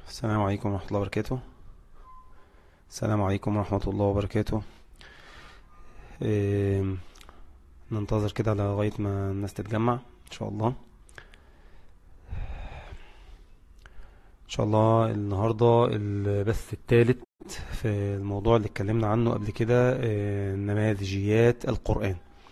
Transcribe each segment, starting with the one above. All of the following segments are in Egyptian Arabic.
السلام عليكم ورحمة الله وبركاته السلام عليكم ورحمة الله وبركاته إيه ننتظر كده لغاية ما الناس تتجمع إن شاء الله إن شاء الله النهاردة البث الثالث في الموضوع اللي اتكلمنا عنه قبل كده إيه نماذجيات القرآن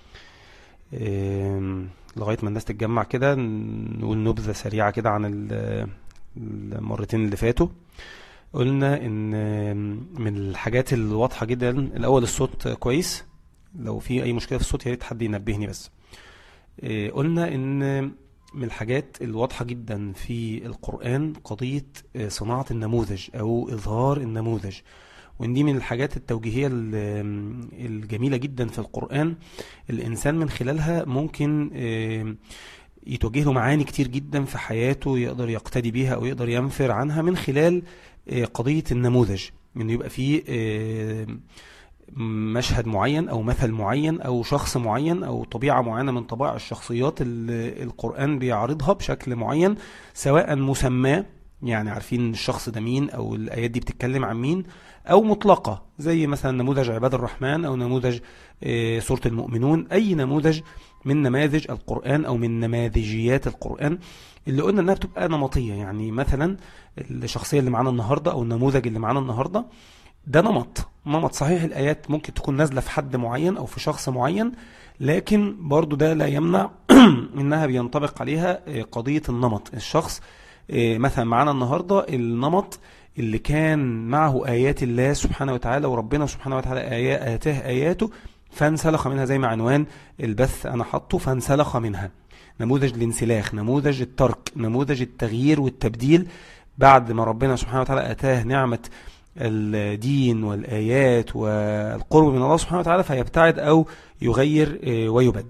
إيه لغاية ما الناس تتجمع كده نقول نبذة سريعة كده عن ال- المرتين اللي فاتوا قلنا ان من الحاجات الواضحة جدا الاول الصوت كويس لو في اي مشكلة في الصوت يا ريت حد ينبهني بس إيه، قلنا ان من الحاجات الواضحة جدا في القرآن قضية آه، صناعة النموذج او اظهار النموذج وان دي من الحاجات التوجيهية ال- الجميلة جدا في القرآن الانسان من خلالها ممكن آه، يتوجه له معاني كتير جدا في حياته يقدر يقتدي بيها او يقدر ينفر عنها من خلال آه، قضية النموذج انه يبقى فيه آه، مشهد معين او مثل معين او شخص معين او طبيعة معينة من طبائع الشخصيات اللي القرآن بيعرضها بشكل معين سواء مسماه يعني عارفين الشخص ده مين او الايات دي بتتكلم عن مين او مطلقة زي مثلا نموذج عباد الرحمن او نموذج آه، سورة المؤمنون اي نموذج من نماذج القرآن أو من نماذجيات القرآن اللي قلنا إنها بتبقى نمطية يعني مثلا الشخصية اللي معانا النهاردة أو النموذج اللي معانا النهاردة ده نمط نمط صحيح الآيات ممكن تكون نازلة في حد معين أو في شخص معين لكن برضو ده لا يمنع إنها بينطبق عليها آه، قضية النمط الشخص آه، مثلا معانا النهاردة النمط اللي كان معه آيات الله سبحانه وتعالى وربنا سبحانه وتعالى آيا- آتاه آياته فانسلخ منها زي ما عنوان البث انا حاطه فانسلخ منها نموذج الانسلاخ نموذج الترك نموذج التغيير والتبديل بعد ما ربنا سبحانه وتعالى اتاه نعمة الدين والآيات والقرب من الله سبحانه وتعالى فيبتعد أو يغير آه، ويبدل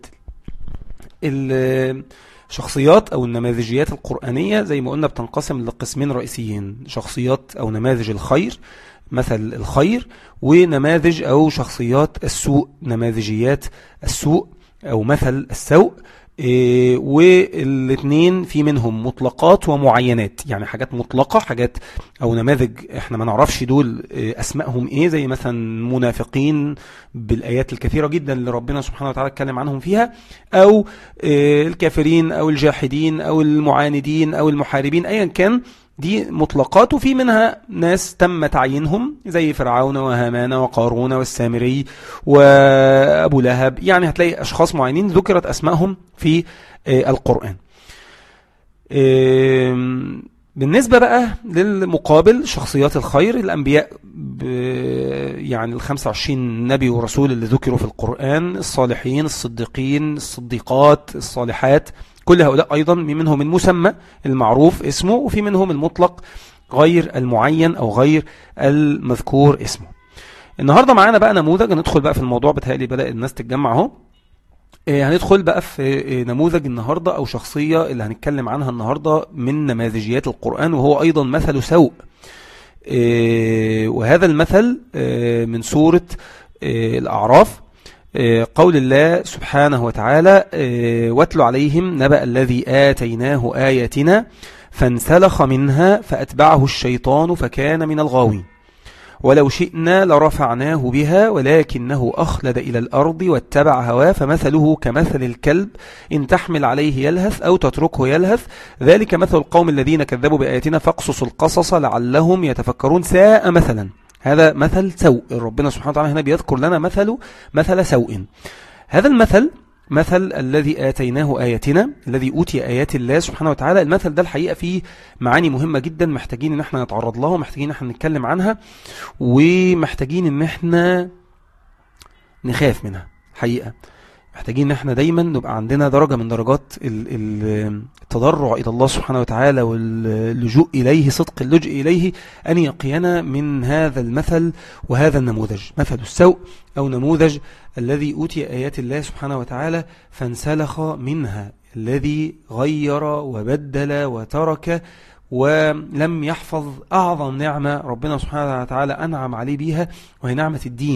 الشخصيات أو النماذجيات القرآنية زي ما قلنا بتنقسم لقسمين رئيسيين شخصيات أو نماذج الخير مثل الخير ونماذج أو شخصيات السوء نماذجيات السوء أو مثل السوء إيه، والاثنين في منهم مطلقات ومعينات يعني حاجات مطلقة حاجات أو نماذج احنا ما نعرفش دول إيه، أسمائهم إيه زي مثلا منافقين بالآيات الكثيرة جدا اللي ربنا سبحانه وتعالى اتكلم عنهم فيها أو إيه، الكافرين أو الجاحدين أو المعاندين أو المحاربين أيا كان دي مطلقات وفي منها ناس تم تعيينهم زي فرعون وهامان وقارون والسامري وأبو لهب يعني هتلاقي أشخاص معينين ذكرت أسمائهم في آه، القرآن آم، بالنسبة بقى للمقابل شخصيات الخير الأنبياء ب- يعني ال 25 نبي ورسول اللي ذكروا في القرآن الصالحين الصديقين الصديقات الصالحات كل هؤلاء أيضا منهم المسمى المعروف اسمه وفي منهم المطلق غير المعين أو غير المذكور اسمه النهاردة معانا بقى نموذج ندخل بقى في الموضوع بتهيألي بدأ الناس تتجمع اهو إيه، هندخل بقى في إيه، نموذج النهاردة أو شخصية اللي هنتكلم عنها النهاردة من نماذجيات القرآن وهو أيضا مثل سوء إيه، وهذا المثل إيه، من سورة إيه، الأعراف إيه، قول الله سبحانه وتعالى إيه، واتل عليهم نبأ الذي آتيناه آياتنا فانسلخ منها فأتبعه الشيطان فكان من الغاوين ولو شئنا لرفعناه بها ولكنه أخلد إلى الأرض واتبع هواه فمثله كمثل الكلب إن تحمل عليه يلهث أو تتركه يلهث ذلك مثل القوم الذين كذبوا بآياتنا فاقصص القصص لعلهم يتفكرون ساء مثلا هذا مثل سوء ربنا سبحانه وتعالى هنا بيذكر لنا مثل مثل سوء هذا المثل مثل الذي آتيناه آياتنا الذي أوتي آيات الله سبحانه وتعالى المثل ده الحقيقة فيه معاني مهمة جدا محتاجين ان احنا نتعرض لها ومحتاجين ان احنا نتكلم عنها ومحتاجين ان احنا نخاف منها حقيقة محتاجين ان احنا دايما نبقى عندنا درجة من درجات ال- ال- التضرع الى الله سبحانه وتعالى واللجوء اليه صدق اللجوء اليه ان يقينا من هذا المثل وهذا النموذج مثل السوء او نموذج الذي اوتي ايات الله سبحانه وتعالى فانسلخ منها الذي غير وبدل وترك ولم يحفظ أعظم نعمة ربنا سبحانه وتعالى أنعم عليه بيها وهي نعمة الدين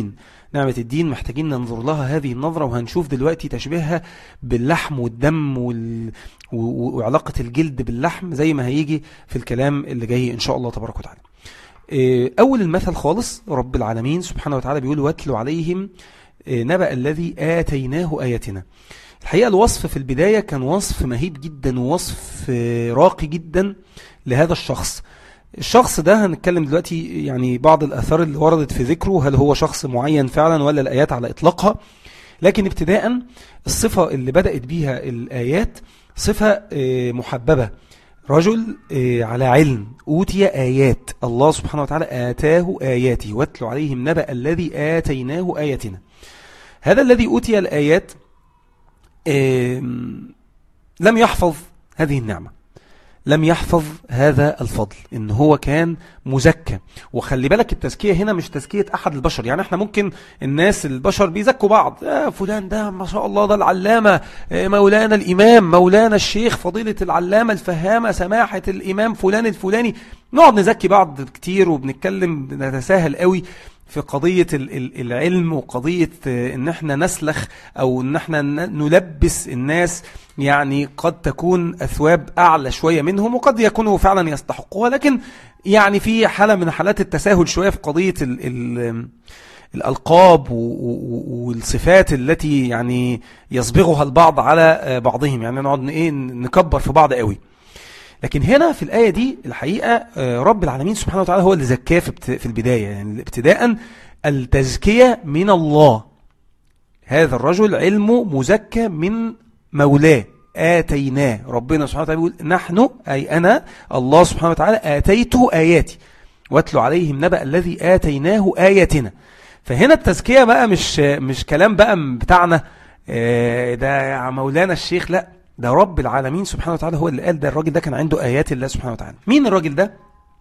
نعمة الدين محتاجين ننظر لها هذه النظرة وهنشوف دلوقتي تشبيهها باللحم والدم وال... وعلاقة الجلد باللحم زي ما هيجي في الكلام اللي جاي إن شاء الله تبارك وتعالى آه، أول المثل خالص رب العالمين سبحانه وتعالى بيقول واتلوا عليهم آه، نبأ الذي آتيناه آياتنا الحقيقة الوصف في البداية كان وصف مهيب جدا ووصف آه، راقي جدا لهذا الشخص الشخص ده هنتكلم دلوقتي يعني بعض الأثار اللي وردت في ذكره هل هو شخص معين فعلا ولا الآيات على إطلاقها لكن ابتداء الصفة اللي بدأت بيها الآيات صفة محببة رجل آه، على علم أوتي آيات الله سبحانه وتعالى آتاه آياته واتل عليهم نبأ الذي آتيناه آياتنا هذا الذي أوتي الآيات لم يحفظ هذه النعمة لم يحفظ هذا الفضل ان هو كان مزكى وخلي بالك التزكية هنا مش تزكية احد البشر يعني احنا ممكن الناس البشر بيزكوا بعض آه فلان ده ما شاء الله ده العلامة آه مولانا الامام مولانا الشيخ فضيلة العلامة الفهامة سماحة الامام فلان الفلاني نقعد نزكي بعض كتير وبنتكلم نتساهل قوي في قضية العلم وقضية ان احنا نسلخ او ان احنا نلبس الناس يعني قد تكون اثواب اعلى شوية منهم وقد يكونوا فعلا يستحقوها لكن يعني في حالة من حالات التساهل شوية في قضية ال ال الألقاب والصفات التي يعني يصبغها البعض على بعضهم يعني نقعد ايه نكبر في بعض قوي لكن هنا في الآية دي الحقيقة آه، رب العالمين سبحانه وتعالى هو اللي زكاه في البداية يعني ابتداء التزكية من الله هذا الرجل علمه مزكى من مولاه آتيناه ربنا سبحانه وتعالى يقول نحن أي أنا الله سبحانه وتعالى آتيته آياتي واتلو عليهم نبأ الذي آتيناه آياتنا فهنا التزكية بقى مش مش كلام بقى بتاعنا آه، ده مولانا الشيخ لا ده رب العالمين سبحانه وتعالى هو اللي قال ده الراجل ده كان عنده آيات الله سبحانه وتعالى مين الراجل ده؟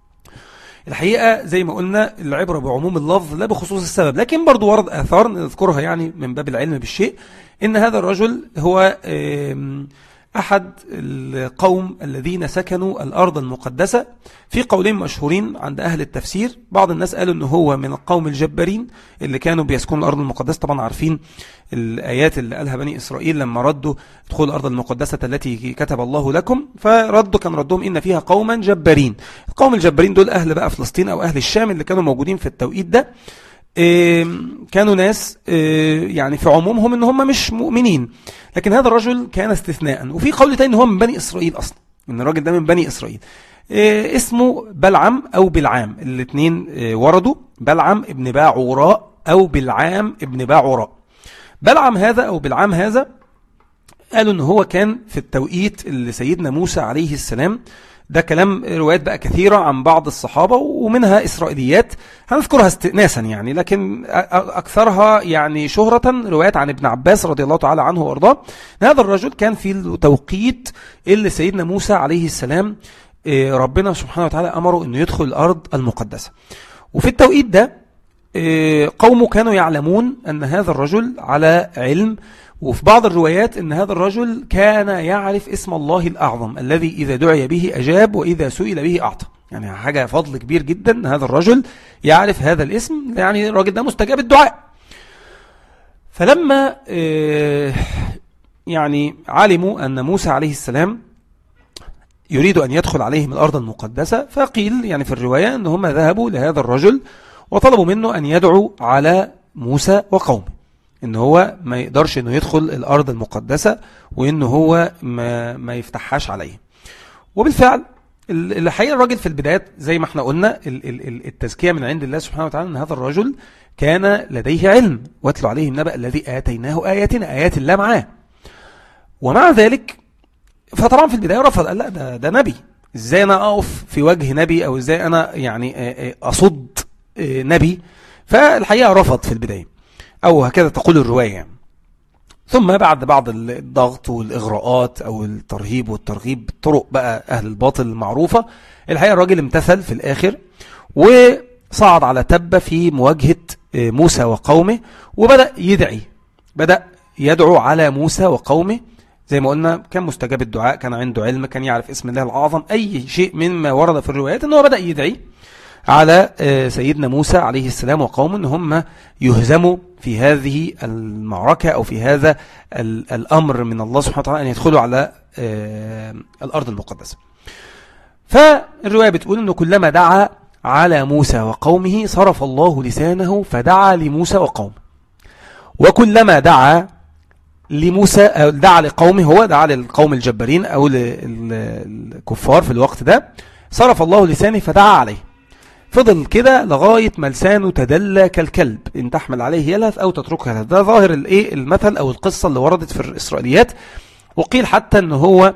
الحقيقة زي ما قلنا العبرة بعموم اللفظ لا بخصوص السبب لكن برضو ورد آثار نذكرها يعني من باب العلم بالشيء إن هذا الرجل هو أحد القوم الذين سكنوا الأرض المقدسة في قولين مشهورين عند أهل التفسير بعض الناس قالوا أنه هو من القوم الجبارين اللي كانوا بيسكنوا الأرض المقدسة طبعا عارفين الآيات اللي قالها بني إسرائيل لما ردوا ادخلوا الأرض المقدسة التي كتب الله لكم فردوا كان ردهم إن فيها قوما جبارين القوم الجبارين دول أهل بقى فلسطين أو أهل الشام اللي كانوا موجودين في التوقيت ده كانوا ناس يعني في عمومهم ان هم مش مؤمنين لكن هذا الرجل كان استثناء وفي قول تاني ان هو من بني اسرائيل اصلا ان الراجل ده من بني اسرائيل اسمه بلعم او بلعام الاثنين وردوا بلعم ابن باعوراء او بلعام ابن باعوراء بلعم هذا او بلعام هذا قالوا ان هو كان في التوقيت اللي سيدنا موسى عليه السلام ده كلام روايات بقى كثيرة عن بعض الصحابة ومنها إسرائيليات هنذكرها استئناسا يعني لكن أكثرها يعني شهرة روايات عن ابن عباس رضي الله تعالى عنه وارضاه هذا الرجل كان في التوقيت اللي سيدنا موسى عليه السلام آه، ربنا سبحانه وتعالى أمره أنه يدخل الأرض المقدسة وفي التوقيت ده آه، قومه كانوا يعلمون أن هذا الرجل على علم وفي بعض الروايات ان هذا الرجل كان يعرف اسم الله الأعظم الذي إذا دعي به أجاب وإذا سئل به أعطى يعني حاجة فضل كبير جدا هذا الرجل يعرف هذا الاسم يعني الراجل ده مستجاب الدعاء فلما آه، يعني علموا أن موسى عليه السلام يريد أن يدخل عليهم الأرض المقدسة فقيل يعني في الرواية أن هم ذهبوا لهذا الرجل وطلبوا منه أن يدعو على موسى وقومه ان هو ما يقدرش انه يدخل الارض المقدسة وان هو ما, ما يفتحهاش عليه وبالفعل الحقيقة الراجل في البدايات زي ما احنا قلنا التزكية من عند الله سبحانه وتعالى ان هذا الرجل كان لديه علم واتلو عليه النبأ الذي آتيناه آياتنا آيات الله معاه ومع ذلك فطبعا في البداية رفض قال لا ده, ده نبي ازاي انا اقف في وجه نبي او ازاي انا يعني اصد نبي فالحقيقة رفض في البداية أو هكذا تقول الرواية ثم بعد بعض الضغط والإغراءات أو الترهيب والترغيب بالطرق بقى أهل الباطل المعروفة الحقيقة الراجل امتثل في الآخر وصعد على تبة في مواجهة آه، موسى وقومه وبدأ يدعي بدأ يدعو على موسى وقومه زي ما قلنا كان مستجاب الدعاء كان عنده علم كان يعرف اسم الله العظم أي شيء مما ورد في الروايات أنه بدأ يدعي على سيدنا موسى عليه السلام وقوم ان هم يهزموا في هذه المعركة أو في هذا الأمر من الله سبحانه وتعالى أن يدخلوا على الأرض المقدسة فالرواية بتقول أنه كلما دعا على موسى وقومه صرف الله لسانه فدعا لموسى وقومه وكلما دعا لموسى دعا لقومه هو دعا للقوم الجبارين أو للكفار في الوقت ده صرف الله لسانه فدعا عليه فضل كده لغاية ما لسانه تدلى كالكلب إن تحمل عليه يلهث أو تتركه يلهث ده ظاهر الإيه المثل أو القصة اللي وردت في الإسرائيليات وقيل حتى أنه هو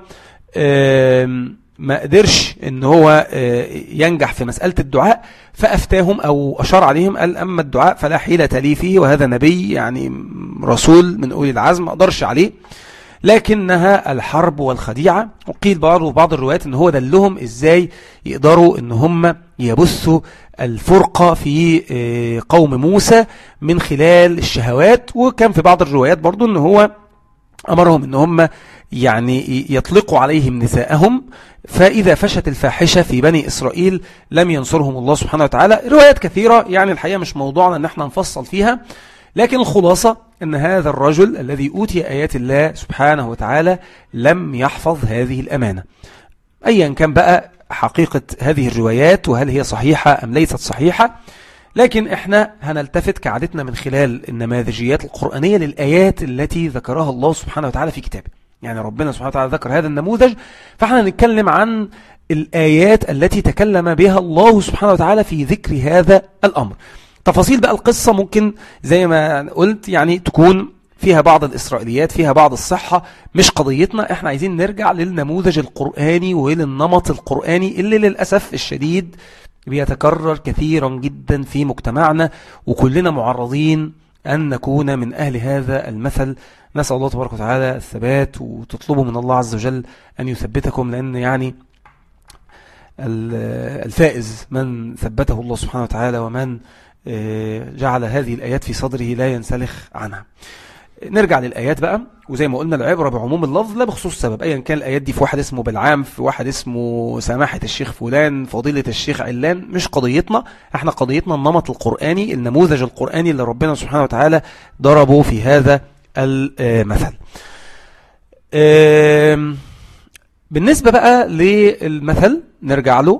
ما قدرش ان هو ينجح في مسألة الدعاء فأفتاهم أو أشار عليهم قال أما الدعاء فلا حيلة لي فيه وهذا نبي يعني رسول من أولي العزم ما أقدرش عليه لكنها الحرب والخديعة وقيل برضه بعض الروايات ان هو دلهم ازاي يقدروا ان هم يبثوا الفرقة في قوم موسى من خلال الشهوات وكان في بعض الروايات برضه ان هو امرهم ان هم يعني يطلقوا عليهم نساءهم فإذا فشت الفاحشة في بني إسرائيل لم ينصرهم الله سبحانه وتعالى روايات كثيرة يعني الحقيقة مش موضوعنا ان احنا نفصل فيها لكن الخلاصة أن هذا الرجل الذي أوتي آيات الله سبحانه وتعالى لم يحفظ هذه الأمانة أيا كان بقى حقيقة هذه الروايات وهل هي صحيحة أم ليست صحيحة لكن احنا هنلتفت كعادتنا من خلال النماذجيات القرآنية للآيات التي ذكرها الله سبحانه وتعالى في كتابه يعني ربنا سبحانه وتعالى ذكر هذا النموذج فاحنا نتكلم عن الآيات التي تكلم بها الله سبحانه وتعالى في ذكر هذا الأمر تفاصيل بقى القصة ممكن زي ما قلت يعني تكون فيها بعض الإسرائيليات فيها بعض الصحة مش قضيتنا احنا عايزين نرجع للنموذج القرآني وللنمط القرآني اللي للأسف الشديد بيتكرر كثيرا جدا في مجتمعنا وكلنا معرضين أن نكون من أهل هذا المثل نسأل الله تبارك وتعالى الثبات وتطلبوا من الله عز وجل أن يثبتكم لأن يعني الفائز من ثبته الله سبحانه وتعالى ومن جعل هذه الآيات في صدره لا ينسلخ عنها نرجع للآيات بقى وزي ما قلنا العبرة بعموم اللفظ لا بخصوص سبب أيا كان الآيات دي في واحد اسمه بالعام في واحد اسمه سماحة الشيخ فلان فضيلة الشيخ علان مش قضيتنا احنا قضيتنا النمط القرآني النموذج القرآني اللي ربنا سبحانه وتعالى ضربه في هذا المثل بالنسبة بقى للمثل نرجع له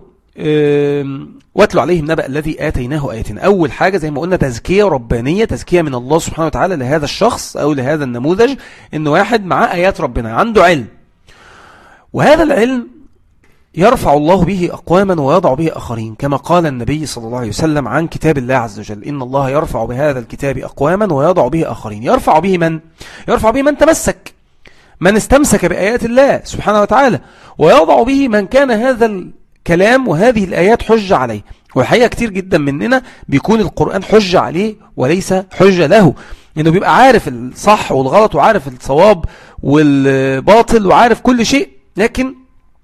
واتلو عليهم نبأ الذي آتيناه آياتنا أول حاجة زي ما قلنا تزكية ربانية تزكية من الله سبحانه وتعالى لهذا الشخص أو لهذا النموذج إن واحد معاه آيات ربنا عنده علم وهذا العلم يرفع الله به أقواما ويضع به آخرين كما قال النبي صلى الله عليه وسلم عن كتاب الله عز وجل إن الله يرفع بهذا الكتاب أقواما ويضع به آخرين يرفع به من؟ يرفع به من تمسك من استمسك بآيات الله سبحانه وتعالى ويضع به من كان هذا كلام وهذه الآيات حجة عليه والحقيقة كتير جدا مننا بيكون القرآن حجة عليه وليس حجة له انه بيبقى عارف الصح والغلط وعارف الصواب والباطل وعارف كل شيء لكن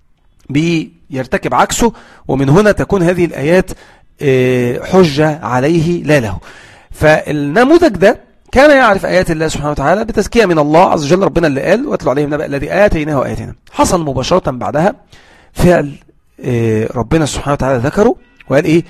بيرتكب عكسه ومن هنا تكون هذه الآيات حجة عليه لا له فالنموذج ده كان يعرف آيات الله سبحانه وتعالى بتزكية من الله عز وجل ربنا اللي قال واتلو عليهم نبأ الذي آتيناه آياتنا حصل مباشرة بعدها فعل ربنا سبحانه وتعالى ذكره وقال ايه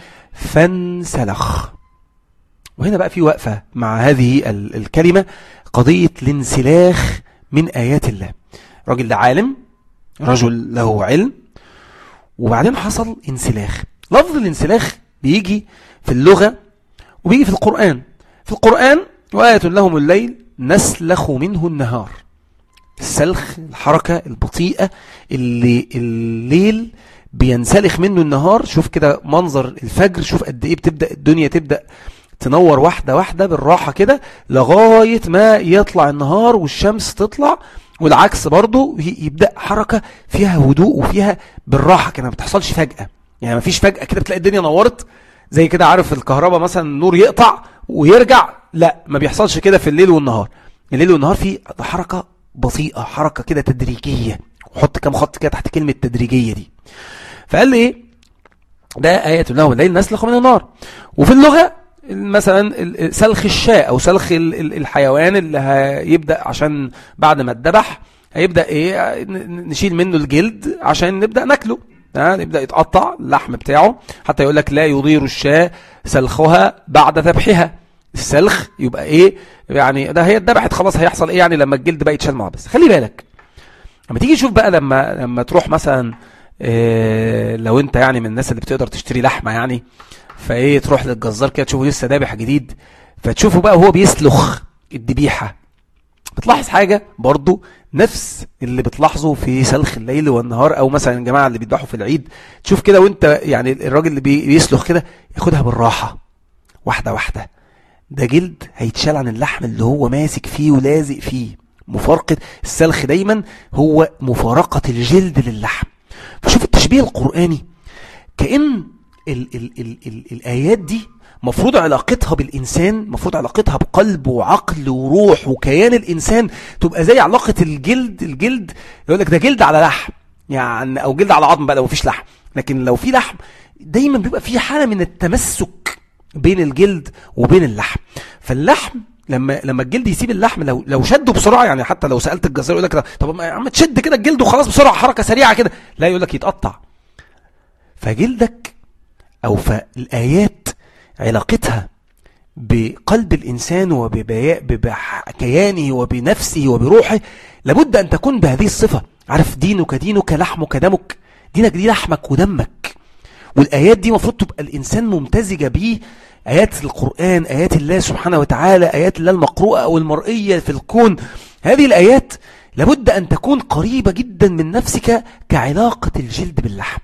فانسلخ وهنا بقى في وقفة مع هذه الكلمة قضية الانسلاخ من آيات الله راجل ده عالم رجل له علم وبعدين حصل انسلاخ لفظ الانسلاخ بيجي في اللغة وبيجي في القرآن في القرآن وآية لهم الليل نسلخ منه النهار السلخ الحركة البطيئة اللي الليل بينسلخ منه النهار شوف كده منظر الفجر شوف قد ايه بتبدأ الدنيا تبدأ تنور واحدة واحدة بالراحة كده لغاية ما يطلع النهار والشمس تطلع والعكس برضو يبدأ حركة فيها هدوء وفيها بالراحة كده ما بتحصلش فجأة يعني ما فيش فجأة كده بتلاقي الدنيا نورت زي كده عارف الكهرباء مثلا النور يقطع ويرجع لا ما بيحصلش كده في الليل والنهار الليل والنهار في حركة بطيئة حركة كده تدريجية وحط كام خط كده تحت كلمة تدريجية دي فقال لي ايه ده آية الله والليل نسلخ من النار وفي اللغة مثلا سلخ الشاء او سلخ الحيوان اللي هيبدأ عشان بعد ما اتذبح هيبدأ ايه نشيل منه الجلد عشان نبدأ ناكله ها يبدا يتقطع اللحم بتاعه حتى يقول لك لا يضير الشاة سلخها بعد ذبحها السلخ يبقى ايه يعني ده هي اتذبحت خلاص هيحصل ايه يعني لما الجلد بقى يتشال معاه بس خلي بالك لما تيجي تشوف بقى لما لما تروح مثلا إيه لو انت يعني من الناس اللي بتقدر تشتري لحمه يعني فايه تروح للجزار كده تشوفه لسه ذابح جديد فتشوفه بقى وهو بيسلخ الذبيحه بتلاحظ حاجه برضو نفس اللي بتلاحظه في سلخ الليل والنهار او مثلا الجماعه اللي بيذبحوا في العيد تشوف كده وانت يعني الراجل اللي بيسلخ كده ياخدها بالراحه واحده واحده ده جلد هيتشال عن اللحم اللي هو ماسك فيه ولازق فيه مفارقة السلخ دايما هو مفارقة الجلد للحم فشوف التشبيه القرآني كأن ال ال ال ال الآيات دي مفروض علاقتها بالإنسان مفروض علاقتها بقلب وعقل وروح وكيان الإنسان تبقى زي علاقة الجلد الجلد يقول لك ده جلد على لحم يعني أو جلد على عظم بقى لو مفيش لحم لكن لو في لحم دايما بيبقى في حالة من التمسك بين الجلد وبين اللحم فاللحم لما لما الجلد يسيب اللحم لو لو شده بسرعه يعني حتى لو سالت الجزار يقول لك طب يا عم تشد كده الجلد وخلاص بسرعه حركه سريعه كده لا يقول لك يتقطع فجلدك او فالايات علاقتها بقلب الانسان وبكيانه وبنفسه وبروحه لابد ان تكون بهذه الصفه عارف دينك دينك لحمك دمك دينك دي لحمك ودمك والايات دي المفروض تبقى الانسان ممتزجه بيه آيات القرآن آيات الله سبحانه وتعالى آيات الله المقروءة أو المرئية في الكون هذه الآيات لابد أن تكون قريبة جدا من نفسك كعلاقة الجلد باللحم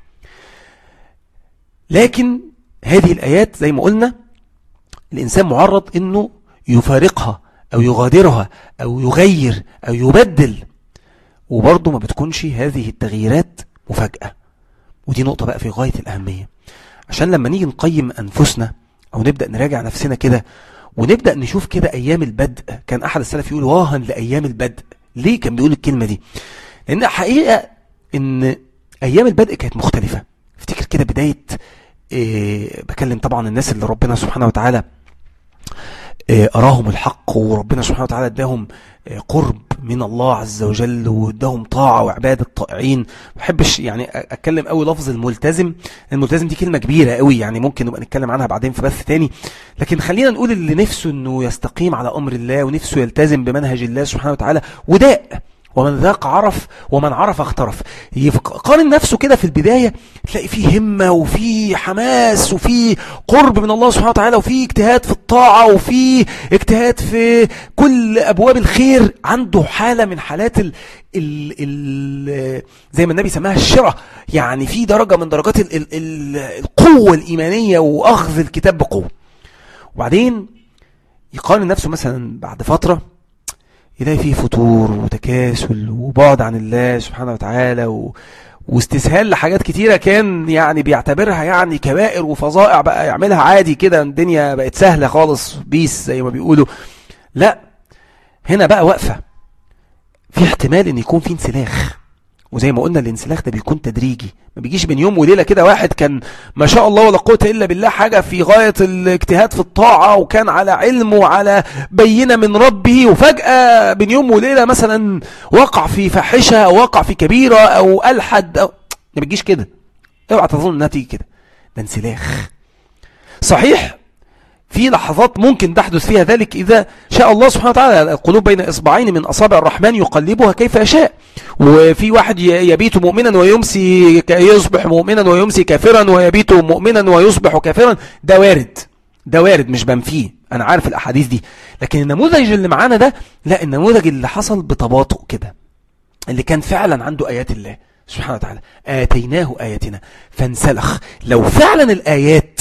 لكن هذه الآيات زي ما قلنا الإنسان معرض أنه يفارقها أو يغادرها أو يغير أو يبدل وبرضه ما بتكونش هذه التغييرات مفاجأة ودي نقطة بقى في غاية الأهمية عشان لما نيجي نقيم أنفسنا أو نبدأ نراجع نفسنا كده ونبدأ نشوف كده أيام البدء كان أحد السلف يقول واهن لأيام البدء ليه كان بيقول الكلمة دي لأن حقيقة إن أيام البدء كانت مختلفة افتكر كده بداية إيه بكلم طبعا الناس اللي ربنا سبحانه وتعالى إيه أراهم الحق وربنا سبحانه وتعالى اداهم إيه قرب من الله عز وجل واداهم طاعة وعبادة طائعين ما بحبش يعني اتكلم قوي لفظ الملتزم الملتزم دي كلمة كبيرة قوي يعني ممكن نبقى نتكلم عنها بعدين في بث تاني لكن خلينا نقول اللي نفسه انه يستقيم على امر الله ونفسه يلتزم بمنهج الله سبحانه وتعالى وداء ومن ذاق عرف ومن عرف اخترف قارن نفسه كده في البداية تلاقي فيه همة وفيه حماس وفيه قرب من الله سبحانه وتعالى وفيه اجتهاد في الطاعة وفيه اجتهاد في كل أبواب الخير عنده حالة من حالات ال ال ال زي ما النبي سماها الشرة يعني في درجة من درجات ال ال ال القوة الإيمانية وأخذ الكتاب بقوة وبعدين يقارن نفسه مثلا بعد فترة يلاقي فيه فتور وتكاسل وبعد عن الله سبحانه وتعالى و... واستسهال لحاجات كتيرة كان يعني بيعتبرها يعني كبائر وفظائع بقى يعملها عادي كده الدنيا بقت سهلة خالص بيس زي ما بيقولوا لا هنا بقى واقفة في احتمال ان يكون في انسلاخ وزي ما قلنا الانسلاخ ده بيكون تدريجي ما بيجيش بين يوم وليلة كده واحد كان ما شاء الله ولا قوة إلا بالله حاجة في غاية الاجتهاد في الطاعة وكان على علم وعلى بينة من ربه وفجأة بين يوم وليلة مثلا وقع في فاحشة أو وقع في كبيرة أو ألحد أو ما بيجيش كده اوعى تظن انها تيجي كده ده انسلاخ صحيح في لحظات ممكن تحدث فيها ذلك إذا شاء الله سبحانه وتعالى القلوب بين إصبعين من أصابع الرحمن يقلبها كيف يشاء وفي واحد يبيت مؤمنا ويمسي يصبح مؤمنا ويمسي كافرا ويبيت مؤمنا ويصبح كافرا ده وارد ده وارد مش بنفيه أنا عارف الأحاديث دي لكن النموذج اللي معانا ده لا النموذج اللي حصل بتباطؤ كده اللي كان فعلا عنده آيات الله سبحانه وتعالى آتيناه آياتنا فانسلخ لو فعلا الآيات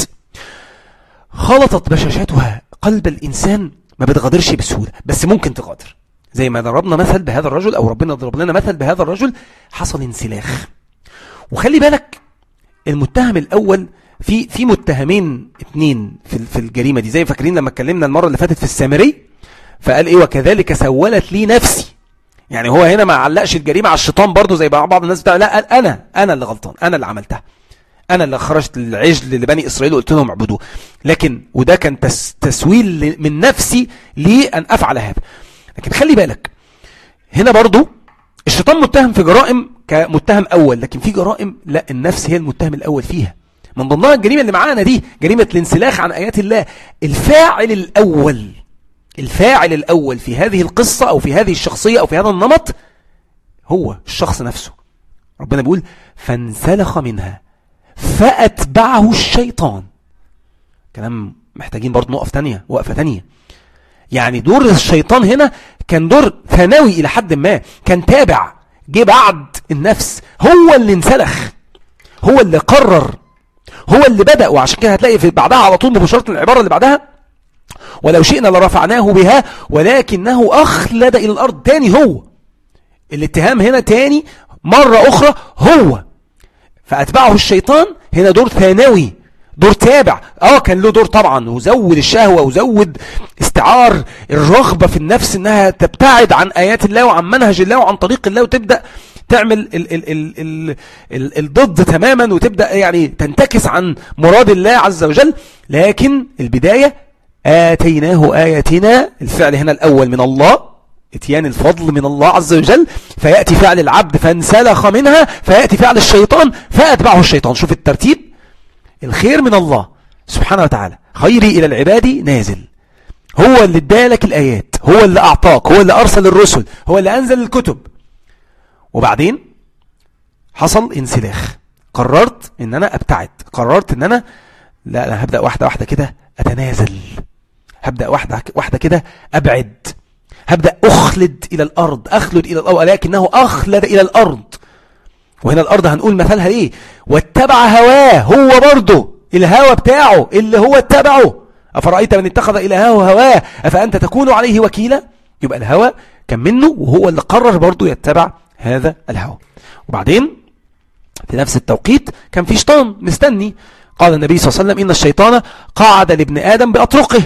خلطت بشاشاتها قلب الإنسان ما بتغادرش بسهولة بس ممكن تغادر زي ما ضربنا مثل بهذا الرجل أو ربنا ضرب لنا مثل بهذا الرجل حصل انسلاخ وخلي بالك المتهم الأول في في متهمين اثنين في في الجريمة دي زي فاكرين لما اتكلمنا المرة اللي فاتت في السامري فقال ايه وكذلك سولت لي نفسي يعني هو هنا ما علقش الجريمة على الشيطان برضو زي بعض الناس بتاع لا قال انا انا اللي غلطان انا اللي عملتها انا اللي خرجت العجل لبني اسرائيل وقلت لهم اعبدوه لكن وده كان تس تسويل من نفسي لان افعل هذا لكن خلي بالك هنا برضو الشيطان متهم في جرائم كمتهم أول لكن في جرائم لا النفس هي المتهم الأول فيها من ضمنها الجريمة اللي معانا دي جريمة الانسلاخ عن آيات الله الفاعل الأول الفاعل الأول في هذه القصة أو في هذه الشخصية أو في هذا النمط هو الشخص نفسه ربنا بيقول فانسلخ منها فأتبعه الشيطان كلام محتاجين برضه نقف تانية وقفة تانية يعني دور الشيطان هنا كان دور ثانوي إلى حد ما كان تابع جه بعد النفس هو اللي انسلخ هو اللي قرر هو اللي بدأ وعشان كده هتلاقي في بعدها على طول مباشرة العبارة اللي بعدها ولو شئنا لرفعناه بها ولكنه أخلد إلى الأرض تاني هو الاتهام هنا تاني مرة أخرى هو فأتبعه الشيطان هنا دور ثانوي دور تابع اه كان له دور طبعا وزود الشهوة وزود استعار الرغبة في النفس انها تبتعد عن ايات الله وعن منهج الله وعن طريق الله وتبدأ تعمل ال ال ال ال ال الضد تماما وتبدأ يعني تنتكس عن مراد الله عز وجل لكن البداية آتيناه آياتنا الفعل هنا الأول من الله اتيان الفضل من الله عز وجل فيأتي فعل العبد فانسلخ منها فيأتي فعل الشيطان فأتبعه الشيطان شوف الترتيب الخير من الله سبحانه وتعالى خيري إلى العباد نازل هو اللي ادالك الآيات هو اللي أعطاك هو اللي أرسل الرسل هو اللي أنزل الكتب وبعدين حصل انسلاخ قررت ان انا ابتعد قررت ان انا لا انا هبدأ واحدة واحدة كده اتنازل هبدأ واحدة واحدة كده ابعد هبدأ اخلد الى الارض اخلد الى الارض ولكنه اخلد الى الارض وهنا الارض هنقول مثلها ايه واتبع هواه هو برضه الهوى بتاعه اللي هو اتبعه افرأيت من اتخذ الهه هواه افانت تكون عليه وكيلا يبقى الهوى كان منه وهو اللي قرر برضه يتبع هذا الهوى وبعدين في نفس التوقيت كان في شيطان مستني قال النبي صلى الله عليه وسلم إن الشيطان قعد لابن آدم بأطرقه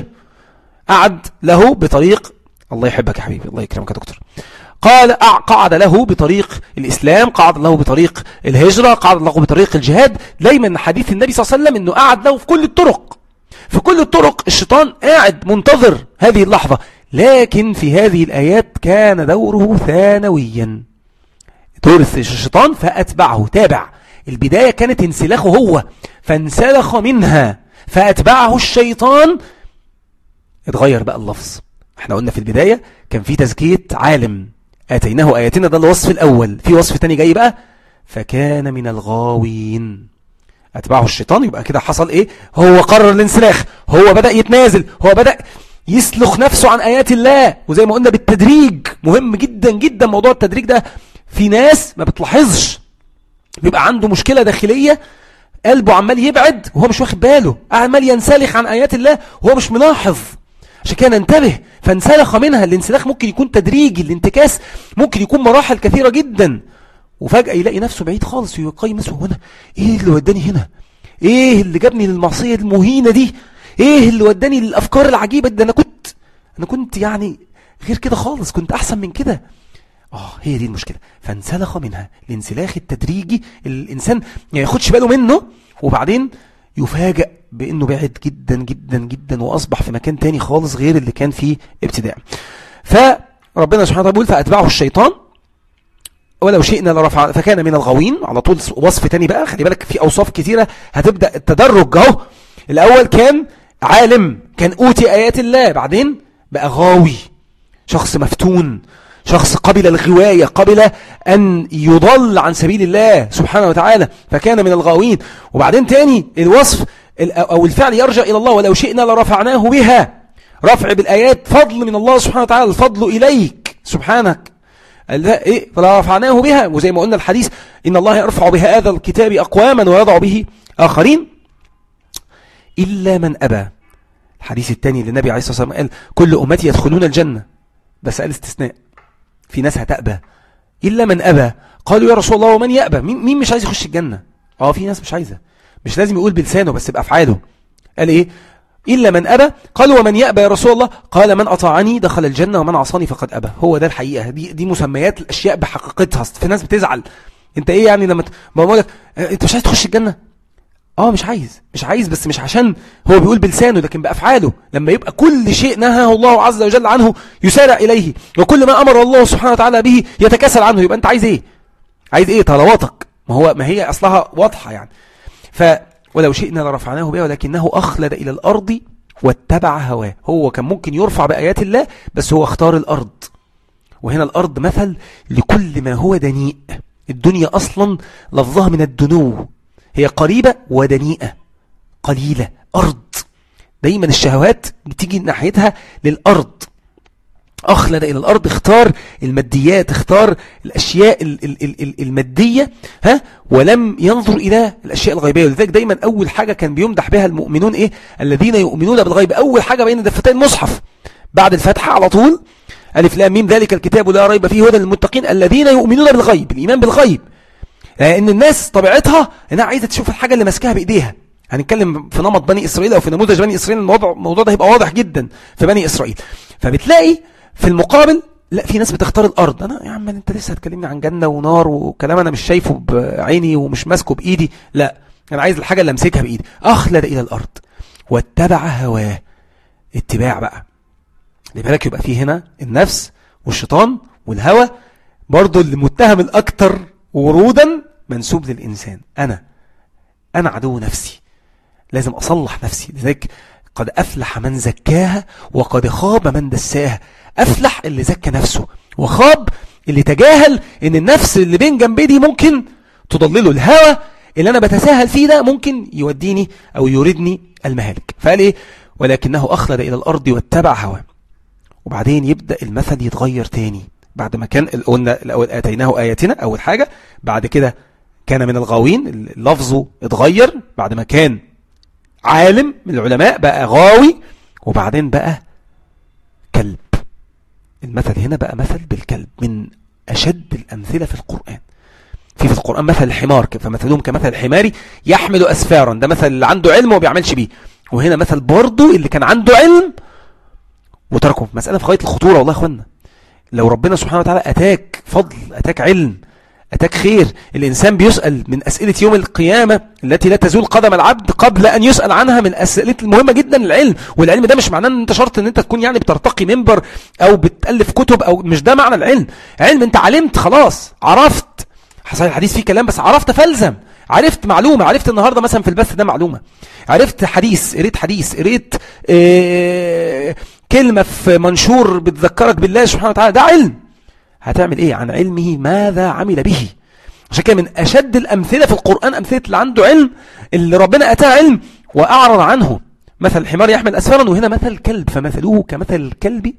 قعد له بطريق الله يحبك يا حبيبي الله يكرمك يا دكتور قال قعد له بطريق الإسلام قعد له بطريق الهجرة قعد له بطريق الجهاد دايما حديث النبي صلى الله عليه وسلم أنه قعد له في كل الطرق في كل الطرق الشيطان قاعد منتظر هذه اللحظة لكن في هذه الآيات كان دوره ثانويا دور الشيطان فأتبعه تابع البداية كانت انسلاخه هو فانسلخ منها فأتبعه الشيطان اتغير بقى اللفظ احنا قلنا في البداية كان في تزكية عالم آتيناه آياتنا ده الوصف الأول في وصف تاني جاي بقى فكان من الغاوين أتبعه الشيطان يبقى كده حصل إيه هو قرر الانسلاخ هو بدأ يتنازل هو بدأ يسلخ نفسه عن آيات الله وزي ما قلنا بالتدريج مهم جدا جدا موضوع التدريج ده في ناس ما بتلاحظش بيبقى عنده مشكلة داخلية قلبه عمال يبعد وهو مش واخد باله عمال ينسلخ عن آيات الله وهو مش ملاحظ عشان كده ننتبه فانسلخ منها الانسلاخ ممكن يكون تدريجي الانتكاس ممكن يكون مراحل كثيرة جدا وفجأة يلاقي نفسه بعيد خالص ويقيم نفسه هنا ايه اللي وداني هنا ايه اللي جابني للمعصية المهينة دي ايه اللي وداني للافكار العجيبة ده انا كنت انا كنت يعني غير كده خالص كنت احسن من كده اه هي دي المشكلة فانسلخ منها الانسلاخ التدريجي الانسان ما ياخدش باله منه وبعدين يفاجأ بانه بعد جدا جدا جدا واصبح في مكان تاني خالص غير اللي كان فيه ابتداء فربنا سبحانه وتعالى بيقول فاتبعه الشيطان ولو شئنا لرفع فكان من الغاوين على طول وصف تاني بقى خلي بالك في اوصاف كثيرة هتبدأ التدرج اهو الاول كان عالم كان اوتي ايات الله بعدين بقى غاوي شخص مفتون شخص قبل الغواية قبل أن يضل عن سبيل الله سبحانه وتعالى فكان من الغاوين وبعدين تاني الوصف أو الفعل يرجع إلى الله ولو شئنا لرفعناه بها رفع بالآيات فضل من الله سبحانه وتعالى الفضل إليك سبحانك إيه فلرفعناه بها وزي ما قلنا الحديث إن الله يرفع بهذا الكتاب أقواما ويضع به آخرين إلا من أبى الحديث الثاني للنبي عليه الصلاة والسلام قال كل أمتي يدخلون الجنة بس قال استثناء في ناس هتأبى إلا من أبى قالوا يا رسول الله ومن يأبى مين, مين مش عايز يخش الجنة اه في ناس مش عايزة مش لازم يقول بلسانه بس بأفعاله قال إيه إلا من أبى قالوا ومن يأبى يا رسول الله قال من أطاعني دخل الجنة ومن عصاني فقد أبى هو ده الحقيقة دي, دي مسميات الأشياء بحقيقتها في ناس بتزعل انت ايه يعني لما بقول لك انت مش عايز تخش الجنة اه مش عايز مش عايز بس مش عشان هو بيقول بلسانه لكن بأفعاله لما يبقى كل شيء نهاه الله عز وجل عنه يسارع إليه وكل ما أمر الله سبحانه وتعالى به يتكاسل عنه يبقى أنت عايز إيه عايز ايه طلباتك ما هو ما هي اصلها واضحه يعني ف ولو شئنا لرفعناه بها ولكنه اخلد الى الارض واتبع هواه هو كان ممكن يرفع بايات الله بس هو اختار الارض وهنا الارض مثل لكل ما هو دنيء الدنيا اصلا لفظها من الدنو هي قريبه ودنيئه قليله ارض دايما الشهوات بتيجي ناحيتها للارض أخلد إلى الأرض اختار الماديات اختار الأشياء المادية ها ولم ينظر إلى الأشياء الغيبية ولذلك دايما أول حاجة كان بيمدح بها المؤمنون إيه الذين يؤمنون بالغيب أول حاجة بين دفتي المصحف بعد الفتحة على طول ألف لام ميم ذلك الكتاب لا ريب فيه هدى للمتقين الذين يؤمنون بالغيب الإيمان بالغيب لأن الناس طبيعتها إنها عايزة تشوف الحاجة اللي ماسكاها بإيديها هنتكلم في نمط بني إسرائيل أو في نموذج بني إسرائيل الموضوع الموضوع ده هيبقى واضح جدا في بني إسرائيل فبتلاقي في المقابل لا في ناس بتختار الارض انا يا عم انت لسه هتكلمني عن جنه ونار وكلام انا مش شايفه بعيني ومش ماسكه بايدي لا انا عايز الحاجه اللي امسكها بايدي اخلد الى الارض واتبع هواه اتباع بقى لذلك يبقى في هنا النفس والشيطان والهوى برضه اللي متهم الاكثر ورودا منسوب للانسان انا انا عدو نفسي لازم اصلح نفسي لذلك قد افلح من زكاها وقد خاب من دساها أفلح اللي زكى نفسه وخاب اللي تجاهل ان النفس اللي بين جنبي دي ممكن تضلله الهوى اللي انا بتساهل فيه ده ممكن يوديني او يوردني المهالك فقال ايه ولكنه اخلد الى الارض واتبع هواه وبعدين يبدأ المثل يتغير تاني بعد ما كان قلنا الاول اتيناه اياتنا اول حاجة بعد كده كان من الغاوين لفظه اتغير بعد ما كان عالم من العلماء بقى غاوي وبعدين بقى كلب المثل هنا بقى مثل بالكلب من أشد الأمثلة في القرآن في في القرآن مثل الحمار فمثلهم كمثل الحمار يحمل أسفارا ده مثل اللي عنده علم وما بيعملش بيه وهنا مثل برضه اللي كان عنده علم وتركه مسألة في غاية الخطورة والله يا أخوانا لو ربنا سبحانه وتعالى أتاك فضل أتاك علم أتاك خير الإنسان بيسأل من أسئلة يوم القيامة التي لا تزول قدم العبد قبل أن يسأل عنها من أسئلة المهمة جدا العلم والعلم ده مش معناه أن أنت شرط أن أنت تكون يعني بترتقي منبر أو بتألف كتب أو مش ده معنى العلم علم أنت علمت خلاص عرفت حصل الحديث فيه كلام بس عرفت فلزم عرفت معلومة عرفت النهاردة مثلا في البث ده معلومة عرفت حديث قريت حديث قريت اه كلمة في منشور بتذكرك بالله سبحانه وتعالى ده علم هتعمل ايه عن علمه ماذا عمل به عشان كده من أشد الأمثلة في القرآن أمثلة اللي عنده علم اللي ربنا أتاه علم وأعرض عنه مثل الحمار يحمل أسفارا وهنا مثل كلب فمثلوه كمثل الكلب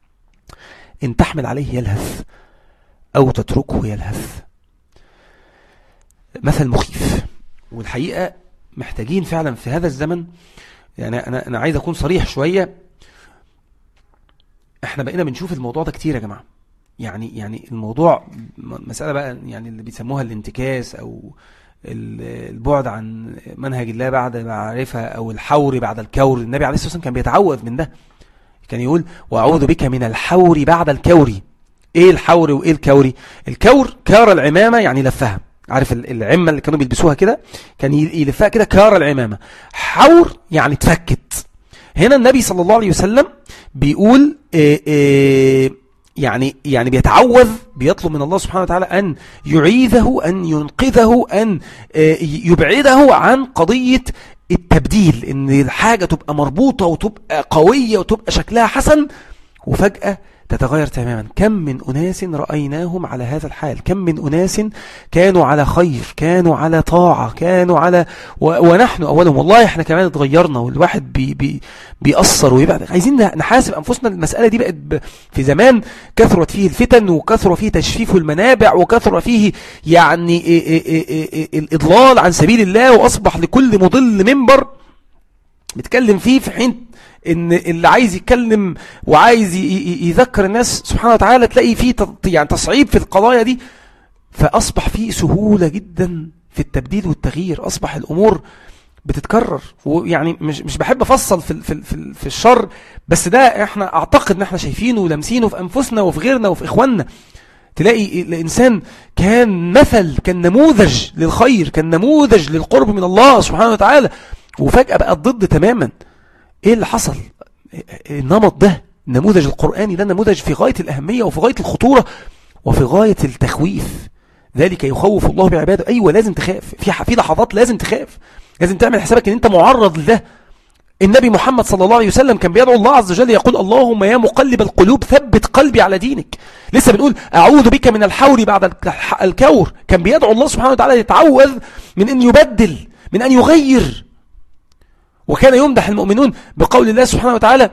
إن تحمل عليه يلهث أو تتركه يلهث مثل مخيف والحقيقة محتاجين فعلا في هذا الزمن يعني أنا, أنا عايز أكون صريح شوية احنا بقينا بنشوف الموضوع ده كتير يا جماعة يعني يعني الموضوع مسألة بقى يعني اللي بيسموها الانتكاس أو البعد عن منهج الله بعد معرفة أو الحور بعد الكور النبي عليه الصلاة والسلام كان بيتعوذ من ده كان يقول وأعوذ بك من الحور بعد الكور إيه الحور وإيه الكوري الكور كار العمامة يعني لفها عارف العمة اللي كانوا بيلبسوها كده كان يلفها كده كار العمامة حور يعني تفكت هنا النبي صلى الله عليه وسلم بيقول إيه إيه يعني يعني بيتعوذ بيطلب من الله سبحانه وتعالى أن يعيذه أن ينقذه أن آه، يبعده عن قضية التبديل ان الحاجة تبقى مربوطة وتبقى قوية وتبقى شكلها حسن وفجأة تتغير تماما كم من أناس رأيناهم على هذا الحال كم من أناس كانوا على خير كانوا على طاعة كانوا على و... ونحن أولهم والله احنا كمان اتغيرنا والواحد بي... بي... بيأثر ويبعد عايزين نحاسب أنفسنا المسألة دي بقت ب... في زمان كثرت فيه الفتن وكثر فيه تشفيف المنابع وكثر فيه يعني الإضلال عن سبيل الله وأصبح لكل مضل منبر بتكلم فيه في حين ان اللي عايز يتكلم وعايز يذكر الناس سبحانه وتعالى تلاقي فيه يعني تصعيب في القضايا دي فأصبح فيه سهولة جدا في التبديل والتغيير أصبح الأمور بتتكرر ويعني مش مش بحب افصل في في في, في الشر بس ده احنا اعتقد ان احنا شايفينه ولامسينه في انفسنا وفي غيرنا وفي اخواننا تلاقي الانسان كان مثل كان نموذج للخير كان نموذج للقرب من الله سبحانه وتعالى وفجأة بقى الضد تماما ايه اللي حصل النمط ده النموذج القرآني ده نموذج في غاية الأهمية وفي غاية الخطورة وفي غاية التخويف ذلك يخوف الله بعباده ايوه لازم تخاف في في لحظات لازم تخاف لازم تعمل حسابك ان انت معرض لده النبي محمد صلى الله عليه وسلم كان بيدعو الله عز وجل يقول اللهم يا مقلب القلوب ثبت قلبي على دينك لسه بنقول أعوذ بك من الحور بعد الكور كان بيدعو الله سبحانه وتعالى يتعوذ من أن يبدل من أن يغير وكان يمدح المؤمنون بقول الله سبحانه وتعالى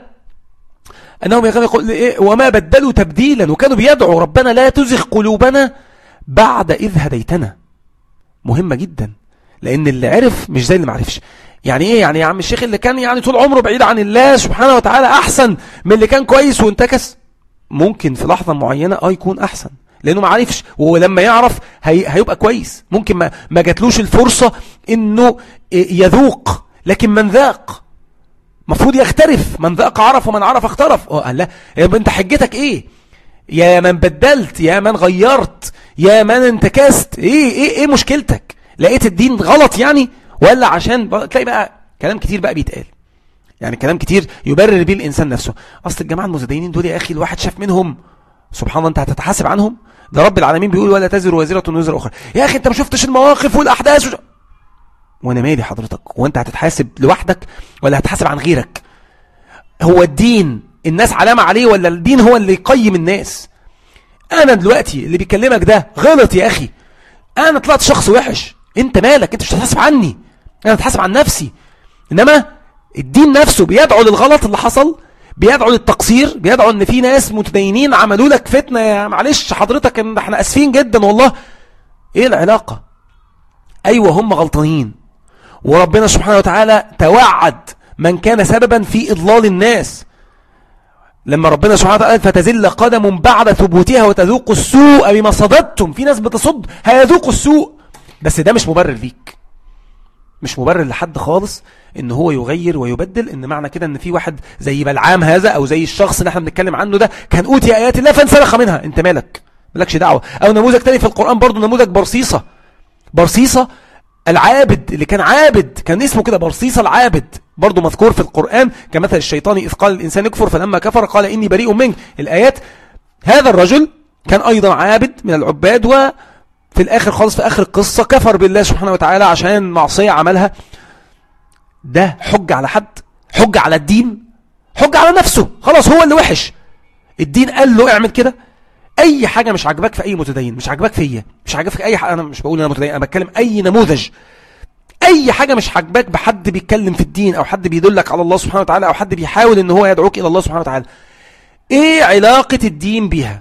أنهم يقول إيه وما بدلوا تبديلا وكانوا بيدعوا ربنا لا تزغ قلوبنا بعد إذ هديتنا مهمة جدا لأن اللي عرف مش زي اللي معرفش يعني ايه يعني يا عم الشيخ اللي كان يعني طول عمره بعيد عن الله سبحانه وتعالى احسن من اللي كان كويس وانتكس ممكن في لحظة معينة اه يكون احسن لانه ما عرفش ولما يعرف هي هيبقى كويس ممكن ما, ما جاتلوش الفرصة انه يذوق لكن من ذاق مفروض يختلف من ذاق عرف ومن عرف اختلف اه قال لا انت حجتك ايه يا من بدلت يا من غيرت يا من انتكست ايه ايه ايه مشكلتك لقيت الدين غلط يعني ولا عشان تلاقي بقى كلام كتير بقى بيتقال يعني كلام كتير يبرر بيه الإنسان نفسه أصل الجماعة المتدينين دول يا أخي الواحد شاف منهم سبحان الله أنت هتتحاسب عنهم ده رب العالمين بيقول ولا تزر وزيرة وزر أخرى يا أخي أنت ما شفتش المواقف والأحداث وش... وأنا مالي حضرتك وأنت هتتحاسب لوحدك ولا هتحاسب عن غيرك هو الدين الناس علامة عليه ولا الدين هو اللي يقيم الناس أنا دلوقتي اللي بيكلمك ده غلط يا أخي أنا طلعت شخص وحش أنت مالك أنت مش هتحاسب عني أنا أتحاسب عن نفسي إنما الدين نفسه بيدعو للغلط اللي حصل بيدعو للتقصير بيدعو ان في ناس متدينين عملوا لك فتنة يا معلش حضرتك ان احنا اسفين جدا والله ايه العلاقة ايوه هم غلطانين وربنا سبحانه وتعالى توعد من كان سببا في اضلال الناس لما ربنا سبحانه وتعالى فتزل قدم بعد ثبوتها وتذوق السوء بما صددتم في ناس بتصد هيذوقوا السوء بس ده مش مبرر ليك مش مبرر لحد خالص ان هو يغير ويبدل ان معنى كده ان في واحد زي بلعام هذا او زي الشخص اللي احنا بنتكلم عنه ده كان اوتي ايات الله فانسلخ منها انت مالك مالكش دعوه او نموذج تاني في القران برضه نموذج برصيصه برصيصه العابد اللي كان عابد كان اسمه كده برصيصه العابد برضه مذكور في القران كمثل الشيطان اذ قال الانسان يكفر فلما كفر قال اني بريء منك الايات هذا الرجل كان ايضا عابد من العباد و في الآخر خالص في آخر القصة كفر بالله سبحانه وتعالى عشان معصية عملها ده حج على حد حج على الدين حج على نفسه خلاص هو اللي وحش الدين قال له اعمل كده اي حاجة مش عاجباك في اي متدين مش عاجباك فيا مش عاجباك في اي حاجة انا مش بقول انا متدين انا بتكلم اي نموذج اي حاجة مش عاجباك بحد بيتكلم في الدين او حد بيدلك على الله سبحانه وتعالى او حد بيحاول ان هو يدعوك الى الله سبحانه وتعالى ايه علاقة الدين بيها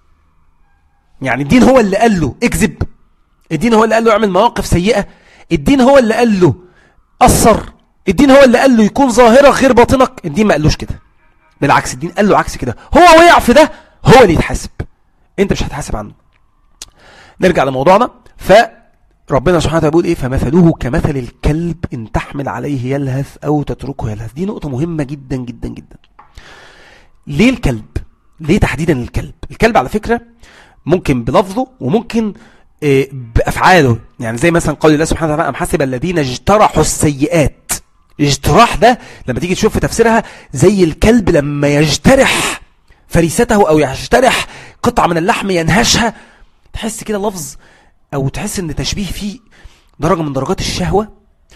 يعني الدين هو اللي قال له اكذب الدين هو اللي قال له اعمل مواقف سيئة الدين هو اللي قال له أثر الدين هو اللي قال له يكون ظاهرة غير باطنك الدين ما قالوش كده بالعكس الدين قال له عكس كده هو وقع في ده هو اللي يتحاسب انت مش هتحاسب عنه نرجع لموضوعنا فربنا سبحانه وتعالى بيقول ايه فمثله كمثل الكلب ان تحمل عليه يلهث او تتركه يلهث دي نقطة مهمة جدا جدا جدا ليه الكلب ليه تحديدا الكلب الكلب على فكرة ممكن بلفظه وممكن آه، بأفعاله يعني زي مثلا قول الله سبحانه وتعالى أم حسب الذين اجترحوا السيئات اجتراح ده لما تيجي تشوف في تفسيرها زي الكلب لما يجترح فريسته أو يجترح قطعة من اللحم ينهشها تحس كده لفظ أو تحس ان تشبيه فيه درجة من درجات الشهوة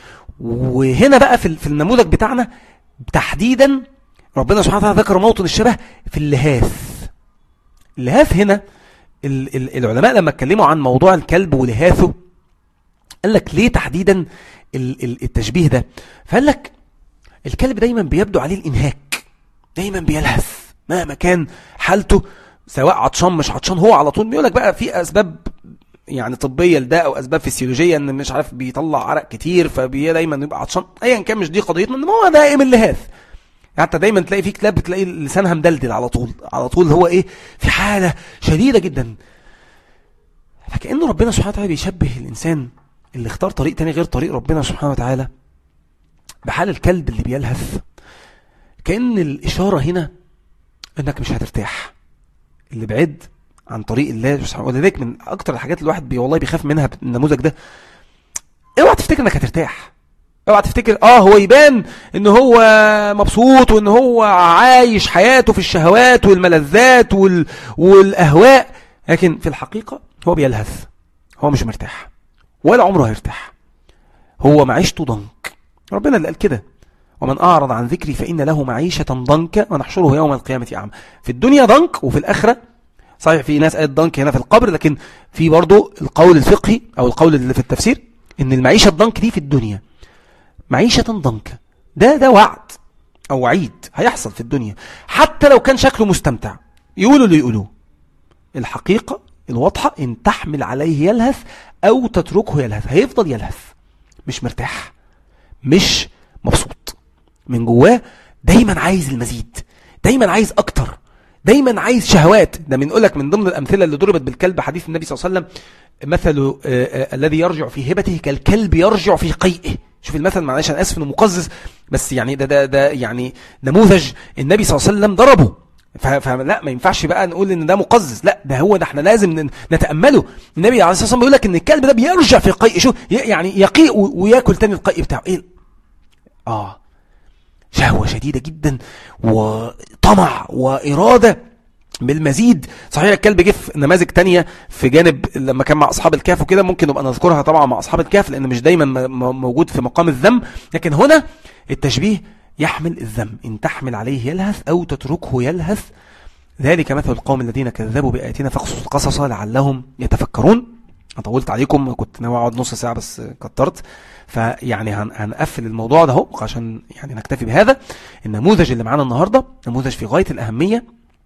وهنا بقى في النموذج بتاعنا تحديدا ربنا سبحانه وتعالى ذكر موطن الشبه في اللهاث اللهاث هنا العلماء لما اتكلموا عن موضوع الكلب ولهاثه قال لك ليه تحديدا التشبيه ده فقال لك الكلب دايما بيبدو عليه الانهاك دايما بيلهث مهما كان حالته سواء عطشان مش عطشان هو على طول بيقول لك بقى في اسباب يعني طبيه لده او اسباب فسيولوجيه ان مش عارف بيطلع عرق كتير فبي دايما يبقى عطشان ايا كان مش دي قضيتنا ان هو دائم اللهاث حتى دايما تلاقي في كلاب تلاقي لسانها مدلدل على طول على طول هو ايه في حالة شديدة جدا فكأنه ربنا سبحانه وتعالى بيشبه الإنسان اللي اختار طريق تاني غير طريق ربنا سبحانه وتعالى بحال الكلب اللي بيلهث كأن الإشارة هنا انك مش هترتاح اللي بعد عن طريق الله سبحانه ولذلك من اكتر الحاجات الواحد بي والله بيخاف منها النموذج ده اوعى تفتكر انك هترتاح اوعى تفتكر اه هو يبان ان هو مبسوط وان هو عايش حياته في الشهوات والملذات وال... والاهواء لكن في الحقيقة هو بيلهث هو مش مرتاح ولا عمره هيرتاح هو معيشته ضنك ربنا اللي قال كده ومن أعرض عن ذكري فإن له معيشة ضنكا ونحشره يوم القيامة أعمى في الدنيا ضنك وفي الآخرة صحيح في ناس قالت ضنك هنا في القبر لكن في برضو القول الفقهي أو القول اللي في التفسير إن المعيشة الضنك دي في الدنيا معيشة ضنكا ده ده وعد أو وعيد هيحصل في الدنيا حتى لو كان شكله مستمتع يقولوا اللي يقولوه الحقيقة الواضحة إن تحمل عليه يلهث أو تتركه يلهث هيفضل يلهث مش مرتاح مش مبسوط من جواه دايما عايز المزيد دايما عايز أكتر دايما عايز شهوات ده من لك من ضمن الأمثلة اللي ضربت بالكلب حديث النبي صلى الله عليه وسلم مثل آه، آه، الذي يرجع في هبته كالكلب يرجع في قيئه شوف المثل معلش انا اسف انه مقزز بس يعني ده ده ده يعني نموذج النبي صلى الله عليه وسلم ضربه فلا ما ينفعش بقى نقول ان ده مقزز لا ده هو ده احنا لازم نتامله النبي عليه الصلاه والسلام بيقول لك ان الكلب ده بيرجع في قيء شو يعني يقيء وياكل تاني القيء بتاعه ايه اه شهوه شديده جدا وطمع واراده بالمزيد صحيح الكلب جه في نماذج تانية في جانب لما كان مع أصحاب الكهف وكده ممكن نبقى نذكرها طبعا مع أصحاب الكهف لأن مش دايما موجود في مقام الذم لكن هنا التشبيه يحمل الذم إن تحمل عليه يلهث أو تتركه يلهث ذلك مثل القوم الذين كذبوا بآياتنا فاقصص القصص لعلهم يتفكرون أنا طولت عليكم كنت ناوي أقعد نص ساعة بس كترت فيعني هنقفل الموضوع ده اهو عشان يعني نكتفي بهذا النموذج اللي معانا النهاردة نموذج في غاية الأهمية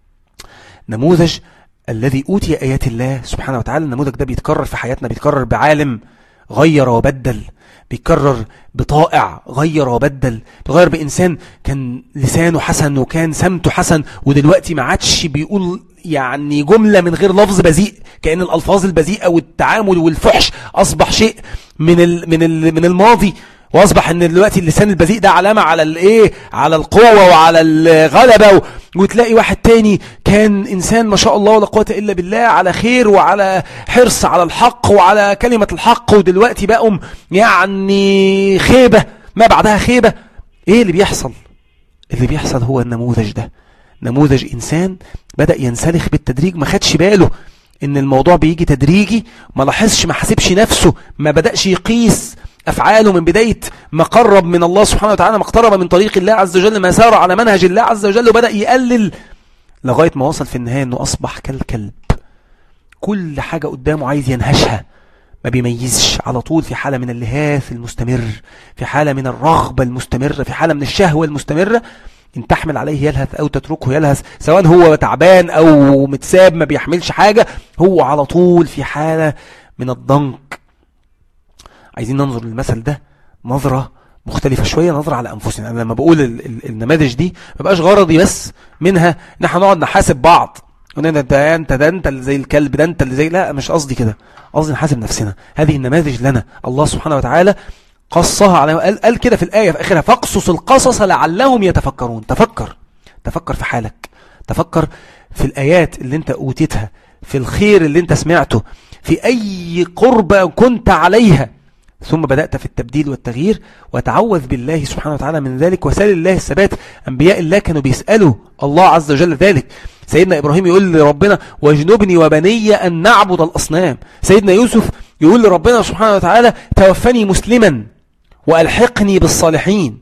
نموذج الذي أوتي آيات الله سبحانه وتعالى النموذج ده بيتكرر في حياتنا بيتكرر بعالم غير وبدل بيتكرر بطائع غير وبدل بيغير بإنسان كان لسانه حسن وكان سمته حسن ودلوقتي ما عادش بيقول يعني جملة من غير لفظ بذيء كأن الألفاظ البذيئة والتعامل والفحش أصبح شيء من من من الماضي واصبح ان دلوقتي اللسان البذيء ده علامة على الايه على القوة وعلى الغلبة و... وتلاقي واحد تاني كان انسان ما شاء الله ولا قوة الا بالله على خير وعلى حرص على الحق وعلى كلمة الحق ودلوقتي بقوا يعني خيبة ما بعدها خيبة ايه اللي بيحصل اللي بيحصل هو النموذج ده نموذج انسان بدأ ينسلخ بالتدريج ما خدش باله ان الموضوع بيجي تدريجي ما لاحظش ما حسبش نفسه ما بدأش يقيس أفعاله من بداية ما قرب من الله سبحانه وتعالى ما اقترب من طريق الله عز وجل ما سار على منهج الله عز وجل وبدأ يقلل لغاية ما وصل في النهاية أنه أصبح كالكلب كل حاجة قدامه عايز ينهشها ما بيميزش على طول في حالة من اللهاث المستمر في حالة من الرغبة المستمرة في حالة من الشهوة المستمرة إن تحمل عليه يلهث أو تتركه يلهث سواء هو تعبان أو متساب ما بيحملش حاجة هو على طول في حالة من الضنك عايزين ننظر للمثل ده نظرة مختلفة شوية نظرة على أنفسنا أنا لما بقول النماذج دي ما بقاش غرضي بس منها إن احنا نقعد نحاسب بعض ونقول انت انت ده انت اللي زي الكلب ده انت اللي زي لا مش قصدي كده قصدي نحاسب نفسنا هذه النماذج لنا الله سبحانه وتعالى قصها على قال, قال كده في الآية في آخرها فاقصص القصص لعلهم يتفكرون تفكر تفكر في حالك تفكر في الآيات اللي انت أوتيتها في الخير اللي انت سمعته في أي قربة كنت عليها ثم بدأت في التبديل والتغيير وتعوذ بالله سبحانه وتعالى من ذلك وسال الله الثبات أنبياء الله كانوا بيسألوا الله عز وجل ذلك سيدنا إبراهيم يقول لربنا واجنبني وبني أن نعبد الأصنام سيدنا يوسف يقول لربنا سبحانه وتعالى توفني مسلما وألحقني بالصالحين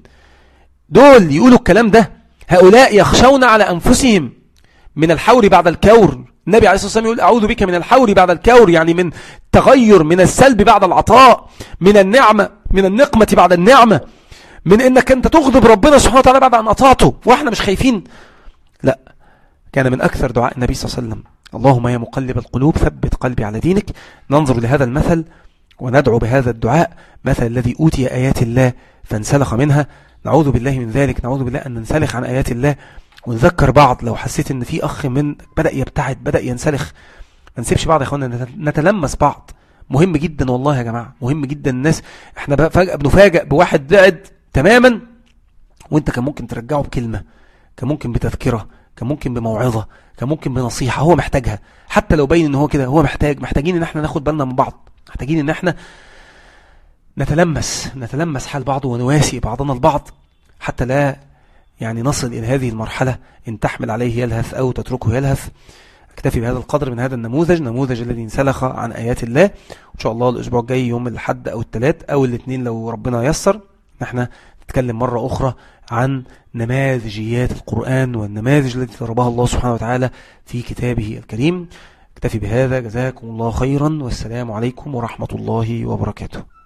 دول يقولوا الكلام ده هؤلاء يخشون على أنفسهم من الحور بعد الكور النبي عليه الصلاة والسلام يقول أعوذ بك من الحور بعد الكور يعني من تغير من السلب بعد العطاء من النعمة من النقمة بعد النعمة من انك انت تغضب ربنا سبحانه وتعالى بعد ان اطعته واحنا مش خايفين لا كان من اكثر دعاء النبي صلى الله عليه وسلم اللهم يا مقلب القلوب ثبت قلبي على دينك ننظر لهذا المثل وندعو بهذا الدعاء مثل الذي أوتي آيات الله فانسلخ منها نعوذ بالله من ذلك نعوذ بالله أن ننسلخ عن آيات الله ونذكر بعض لو حسيت ان في اخ من بدأ يبتعد بدأ ينسلخ ما نسيبش بعض يا اخوانا نتلمس بعض مهم جدا والله يا جماعة مهم جدا الناس احنا فجأة بنفاجئ بواحد بعد تماما وانت كان ممكن ترجعه بكلمة كان ممكن بتذكرة كان ممكن بموعظة كان ممكن بنصيحة هو محتاجها حتى لو باين ان هو كده هو محتاج محتاجين ان احنا ناخد بالنا من بعض محتاجين ان احنا نتلمس نتلمس حال بعض ونواسي بعضنا البعض حتى لا يعني نصل إلى هذه المرحلة إن تحمل عليه يلهث أو تتركه يلهث اكتفي بهذا القدر من هذا النموذج نموذج الذي انسلخ عن آيات الله وإن شاء الله الأسبوع الجاي يوم الحد أو الثلاث أو الاثنين لو ربنا يسر نحن نتكلم مرة أخرى عن نماذجيات القرآن والنماذج التي ضربها الله سبحانه وتعالى في كتابه الكريم اكتفي بهذا جزاكم الله خيرا والسلام عليكم ورحمة الله وبركاته